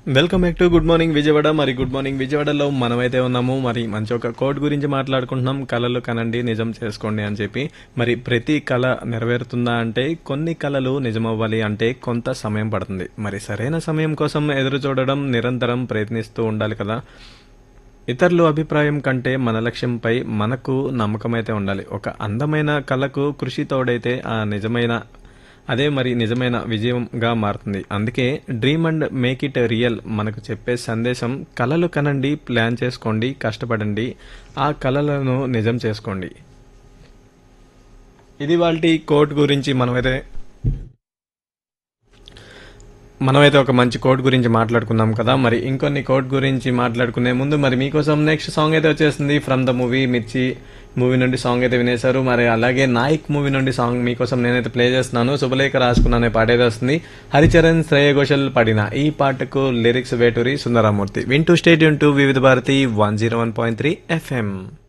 welcome back to good morning Vijayawada మరి good morning విజయవాడలో మనమైతే ఉన్నాము మరి మంచి ఒక కోడ్ గురించి మాట్లాడుకుంటున్నాం కళలు కనండి నిజం చేసుకోండి అని చెప్పి మరి ప్రతి కళ నెరవేరుతుందా అంటే కొన్ని కళలు నిజమవ్వాలి అంటే కొంత సమయం పడుతుంది మరి సరైన సమయం కోసం ఎదురు చూడడం నిరంతరం ప్రయత్నిస్తూ ఉండాలి కదా ఇతరుల అభిప్రాయం కంటే మన లక్ష్యంపై మనకు నమ్మకమైతే ఉండాలి ఒక అందమైన కళకు కృషి తోడైతే ఆ నిజమైన అదే మరి నిజమైన విజయంగా మారుతుంది అందుకే dream and make it real మనకు చెప్పే సందేశం కళలు కనండి ప్లాన్ చేసుకోండి కష్టపడండి ఆ కళలను నిజం చేసుకోండి ఇది వాళ్ళ కోట్ గురించి మనమైతే మనమైతే ఒక మంచి కోడ్ గురించి మాట్లాడుకుందాం కదా మరి ఇంకొన్ని కోడ్ గురించి మాట్లాడుకునే ముందు మరి మీకోసం నెక్స్ట్ సాంగ్ అయితే వచ్చేసింది from the movie Mirchi movie నుండి సాంగ్ అయితే వినేశారు మరి అలాగే నాయక్ మూవీ నుండి సాంగ్ మీకోసం నేనైతే ప్లే చేస్తున్నాను శుభలేఖ రాసుకున్నానే పాట అయితే వస్తుంది హరిచరణ్ శ్రేయ ఘోషల్ పాడిన ఈ పాటకు లిరిక్స్ వేటూరి సుందరమూర్తి వింటూ stay tuned to Vividh Bharati one zero one point three FM